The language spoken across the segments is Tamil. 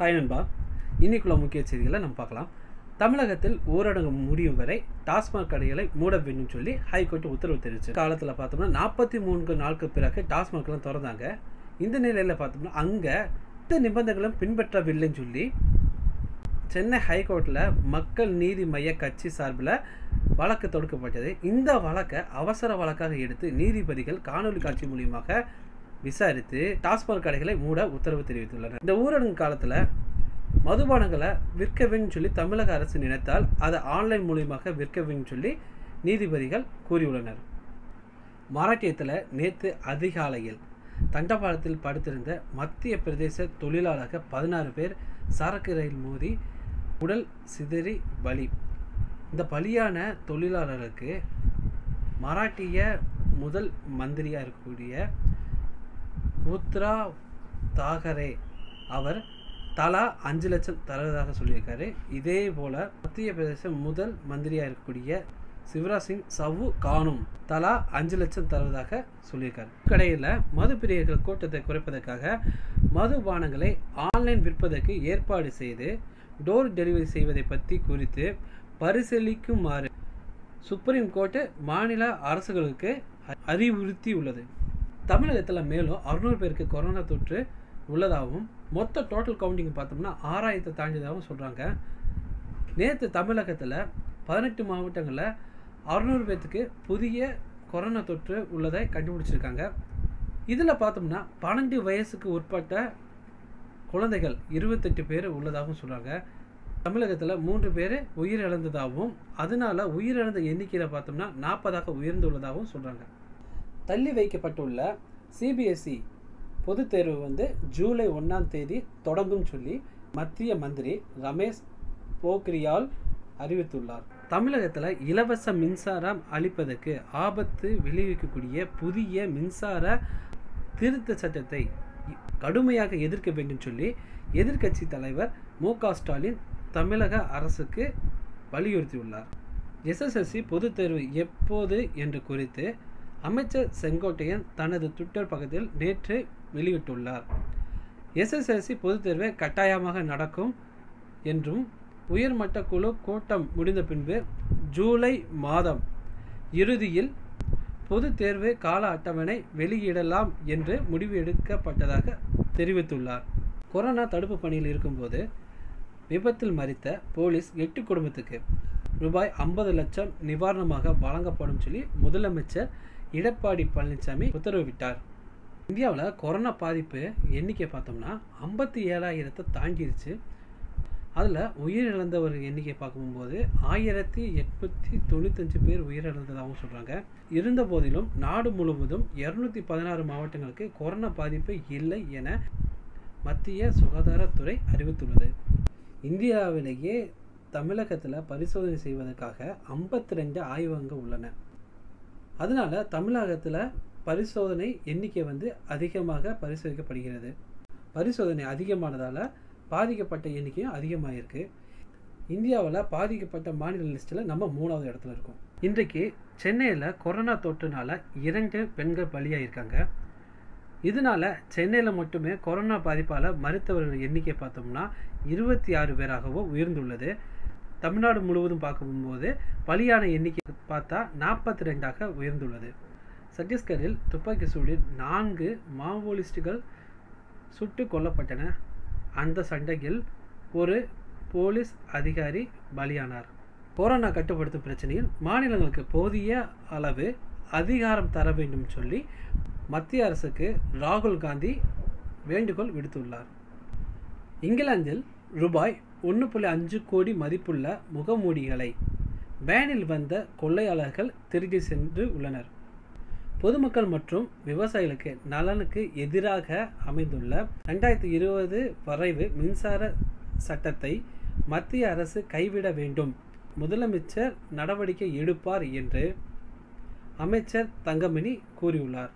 ஹாய் நண்பா இன்னைக்குள்ள முக்கிய செய்திகளை நம்ம பார்க்கலாம் தமிழகத்தில் ஊரடங்கு முடியும் வரை டாஸ்மாக் கடைகளை மூட வேண்டும் சொல்லி ஹைகோர்ட் உத்தரவு தெரிவிச்சு காலத்தில் பார்த்தோம்னா நாற்பத்தி மூன்று நாளுக்கு பிறகு டாஸ்மாக்லாம் திறந்தாங்க இந்த நிலையில் பார்த்தோம்னா அங்கே எந்த நிபந்தனைகளும் பின்பற்றவில்லைன்னு சொல்லி சென்னை ஹைகோர்ட்டில் மக்கள் நீதி மைய கட்சி சார்பில் வழக்கு தொடுக்கப்பட்டது இந்த வழக்கை அவசர வழக்காக எடுத்து நீதிபதிகள் காணொலி காட்சி மூலியமாக விசாரித்து டாஸ்மாக் கடைகளை மூட உத்தரவு தெரிவித்துள்ளனர் இந்த ஊரடங்கு காலத்தில் மதுபானங்களை விற்க வேண்டும் சொல்லி தமிழக அரசு நினைத்தால் அதை ஆன்லைன் மூலியமாக விற்க வேண்டும் சொல்லி நீதிபதிகள் கூறியுள்ளனர் மராட்டியத்தில் நேற்று அதிகாலையில் தண்டபாளத்தில் படுத்திருந்த மத்திய பிரதேச தொழிலாளர்கள் பதினாறு பேர் சரக்கு ரயில் மோதி உடல் சிதறி பலி இந்த பலியான தொழிலாளர்களுக்கு மராட்டிய முதல் மந்திரியாக இருக்கக்கூடிய உத்ரா தாகரே அவர் தலா அஞ்சு லட்சம் தருவதாக சொல்லியிருக்காரு இதே போல் மத்திய பிரதேச முதல் மந்திரியாக இருக்கக்கூடிய சிவராஜ் சிங் சவு கானும் தலா அஞ்சு லட்சம் தருவதாக சொல்லியிருக்காரு கடையில் மது பிரியர்கள் கூட்டத்தை குறைப்பதற்காக மதுபானங்களை ஆன்லைன் விற்பதற்கு ஏற்பாடு செய்து டோர் டெலிவரி செய்வதை பற்றி குறித்து பரிசீலிக்குமாறு சுப்ரீம் கோர்ட்டு மாநில அரசுகளுக்கு அறிவுறுத்தி உள்ளது தமிழகத்தில் மேலும் அறுநூறு பேருக்கு கொரோனா தொற்று உள்ளதாகவும் மொத்த டோட்டல் கவுண்டிங் பார்த்தோம்னா ஆறாயிரத்தை தாண்டியதாகவும் சொல்கிறாங்க நேற்று தமிழகத்தில் பதினெட்டு மாவட்டங்களில் அறுநூறு பேர்த்துக்கு புதிய கொரோனா தொற்று உள்ளதை கண்டுபிடிச்சிருக்காங்க இதில் பார்த்தோம்னா பன்னெண்டு வயசுக்கு உட்பட்ட குழந்தைகள் இருபத்தெட்டு பேர் உள்ளதாகவும் சொல்கிறாங்க தமிழகத்தில் மூன்று பேர் உயிரிழந்ததாகவும் அதனால உயிரிழந்த எண்ணிக்கையில் பார்த்தோம்னா நாற்பதாக உயர்ந்துள்ளதாகவும் சொல்கிறாங்க தள்ளி வைக்கப்பட்டுள்ள சிபிஎஸ்இ பொதுத் தேர்வு வந்து ஜூலை ஒன்றாம் தேதி தொடங்கும் சொல்லி மத்திய மந்திரி ரமேஷ் போக்ரியால் அறிவித்துள்ளார் தமிழகத்தில் இலவச மின்சாரம் அளிப்பதற்கு ஆபத்து விளைவிக்கக்கூடிய புதிய மின்சார திருத்த சட்டத்தை கடுமையாக எதிர்க்க வேண்டும் சொல்லி எதிர்க்கட்சி தலைவர் மு க ஸ்டாலின் தமிழக அரசுக்கு வலியுறுத்தியுள்ளார் எஸ்எஸ்எல்சி பொதுத் தேர்வு எப்போது என்று குறித்து அமைச்சர் செங்கோட்டையன் தனது ட்விட்டர் பக்கத்தில் நேற்று வெளியிட்டுள்ளார் எஸ்எஸ்எல்சி பொதுத் தேர்வு கட்டாயமாக நடக்கும் என்றும் உயர்மட்ட குழு கூட்டம் முடிந்த பின்பு ஜூலை மாதம் இறுதியில் பொது தேர்வு கால அட்டவணை வெளியிடலாம் என்று முடிவு எடுக்கப்பட்டதாக தெரிவித்துள்ளார் கொரோனா தடுப்பு பணியில் இருக்கும்போது விபத்தில் மறித்த போலீஸ் எட்டு குடும்பத்துக்கு ரூபாய் ஐம்பது லட்சம் நிவாரணமாக வழங்கப்படும் சொல்லி முதலமைச்சர் எடப்பாடி பழனிசாமி உத்தரவிட்டார் இந்தியாவில் கொரோனா பாதிப்பு எண்ணிக்கை பார்த்தோம்னா ஐம்பத்தி ஏழாயிரத்தை தாண்டிருச்சு அதில் உயிரிழந்தவர் எண்ணிக்கை பார்க்கும்போது ஆயிரத்தி எட்நூற்றி தொண்ணூத்தஞ்சு பேர் உயிரிழந்ததாகவும் சொல்கிறாங்க இருந்த போதிலும் நாடு முழுவதும் இரநூத்தி பதினாறு மாவட்டங்களுக்கு கொரோனா பாதிப்பு இல்லை என மத்திய சுகாதாரத்துறை அறிவித்துள்ளது இந்தியாவிலேயே தமிழகத்தில் பரிசோதனை செய்வதற்காக ஐம்பத்தி ரெண்டு ஆய்வகங்கள் உள்ளன அதனால தமிழகத்தில் பரிசோதனை எண்ணிக்கை வந்து அதிகமாக பரிசோதிக்கப்படுகிறது பரிசோதனை அதிகமானதால் பாதிக்கப்பட்ட எண்ணிக்கையும் அதிகமாக இருக்குது இந்தியாவில் பாதிக்கப்பட்ட மாநில லிஸ்ட்டில் நம்ம மூணாவது இடத்துல இருக்கோம் இன்றைக்கு சென்னையில் கொரோனா தொற்றுனால இரண்டு பெண்கள் பலியாயிருக்காங்க இதனால சென்னையில் மட்டுமே கொரோனா பாதிப்பால் மருத்துவர்கள் எண்ணிக்கை பார்த்தோம்னா இருபத்தி ஆறு பேராகவும் உயர்ந்துள்ளது தமிழ்நாடு முழுவதும் பார்க்கும்போது பலியான எண்ணிக்கை பார்த்தா நாற்பத்தி ரெண்டாக உயர்ந்துள்ளது சத்தீஸ்கரில் துப்பாக்கி சூடில் நான்கு மாவோலிஸ்டுகள் சுட்டு கொல்லப்பட்டன அந்த சண்டையில் ஒரு போலீஸ் அதிகாரி பலியானார் கொரோனா கட்டுப்படுத்தும் பிரச்சனையில் மாநிலங்களுக்கு போதிய அளவு அதிகாரம் தர வேண்டும் சொல்லி மத்திய அரசுக்கு ராகுல் காந்தி வேண்டுகோள் விடுத்துள்ளார் இங்கிலாந்தில் ரூபாய் ஒன்று புள்ளி அஞ்சு கோடி மதிப்புள்ள முகமூடிகளை வேனில் வந்த கொள்ளையாளர்கள் திருடி சென்று உள்ளனர் பொதுமக்கள் மற்றும் விவசாயிகளுக்கு நலனுக்கு எதிராக அமைந்துள்ள ரெண்டாயிரத்தி இருபது வரைவு மின்சார சட்டத்தை மத்திய அரசு கைவிட வேண்டும் முதலமைச்சர் நடவடிக்கை எடுப்பார் என்று அமைச்சர் தங்கமணி கூறியுள்ளார்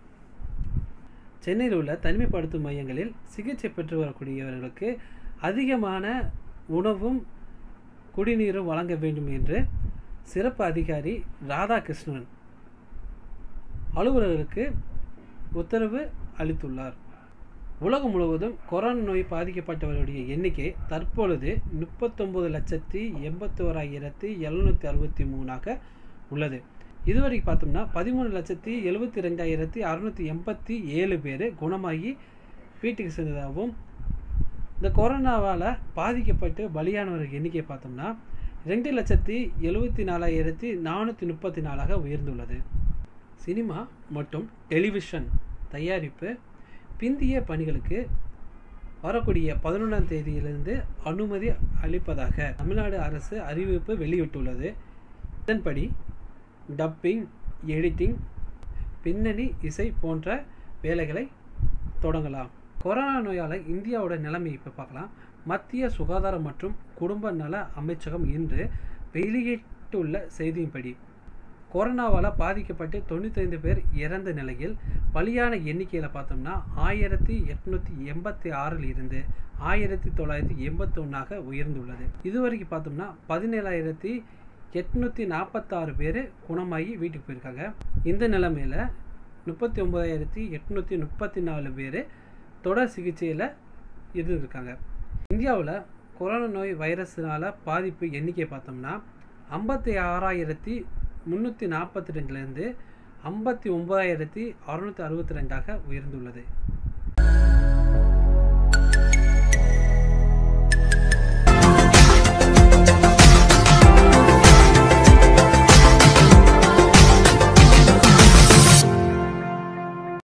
சென்னையில் உள்ள தனிமைப்படுத்தும் மையங்களில் சிகிச்சை பெற்று வரக்கூடியவர்களுக்கு அதிகமான உணவும் குடிநீரும் வழங்க வேண்டும் என்று சிறப்பு அதிகாரி ராதாகிருஷ்ணன் அலுவலர்களுக்கு உத்தரவு அளித்துள்ளார் உலகம் முழுவதும் கொரோனா நோய் பாதிக்கப்பட்டவர்களுடைய எண்ணிக்கை தற்பொழுது முப்பத்தொம்பது லட்சத்தி எண்பத்தோராயிரத்தி எழுநூற்றி அறுபத்தி மூணாக உள்ளது இதுவரைக்கும் பார்த்தோம்னா பதிமூணு லட்சத்தி எழுபத்தி ரெண்டாயிரத்தி அறுநூற்றி எண்பத்தி ஏழு பேர் குணமாகி வீட்டுக்கு சென்றதாகவும் இந்த கொரோனாவால் பாதிக்கப்பட்டு பலியானவர்கள் எண்ணிக்கை பார்த்தோம்னா ரெண்டு லட்சத்தி எழுபத்தி நாலாயிரத்தி நானூற்றி முப்பத்தி நாலாக உயர்ந்துள்ளது சினிமா மற்றும் டெலிவிஷன் தயாரிப்பு பிந்திய பணிகளுக்கு வரக்கூடிய பதினொன்றாம் தேதியிலிருந்து அனுமதி அளிப்பதாக தமிழ்நாடு அரசு அறிவிப்பு வெளியிட்டுள்ளது இதன்படி டப்பிங் எடிட்டிங் பின்னணி இசை போன்ற வேலைகளை தொடங்கலாம் கொரோனா நோயால் இந்தியாவோட நிலைமை இப்போ பார்க்கலாம் மத்திய சுகாதாரம் மற்றும் குடும்ப நல அமைச்சகம் இன்று வெளியிட்டுள்ள செய்தியின்படி கொரோனாவால் பாதிக்கப்பட்டு தொண்ணூத்தைந்து பேர் இறந்த நிலையில் பலியான எண்ணிக்கையில் பார்த்தோம்னா ஆயிரத்தி எட்நூற்றி எண்பத்தி ஆறில் இருந்து ஆயிரத்தி தொள்ளாயிரத்தி எண்பத்தொன்னாக உயர்ந்துள்ளது இதுவரைக்கும் பார்த்தோம்னா பதினேழாயிரத்தி எட்நூற்றி நாற்பத்தாறு பேர் குணமாகி வீட்டுக்கு போயிருக்காங்க இந்த நிலைமையில் முப்பத்தி ஒம்பதாயிரத்தி எட்நூற்றி முப்பத்தி நாலு பேர் தொடர் சிகிச்சையில் இருந்திருக்காங்க இந்தியாவில் கொரோனா நோய் வைரஸினால் பாதிப்பு எண்ணிக்கை பார்த்தோம்னா ஐம்பத்தி ஆறாயிரத்தி முந்நூற்றி நாற்பத்தி ரெண்டுலேருந்து ஐம்பத்தி ஒம்பதாயிரத்தி அறுநூற்றி அறுபத்தி ரெண்டாக உயர்ந்துள்ளது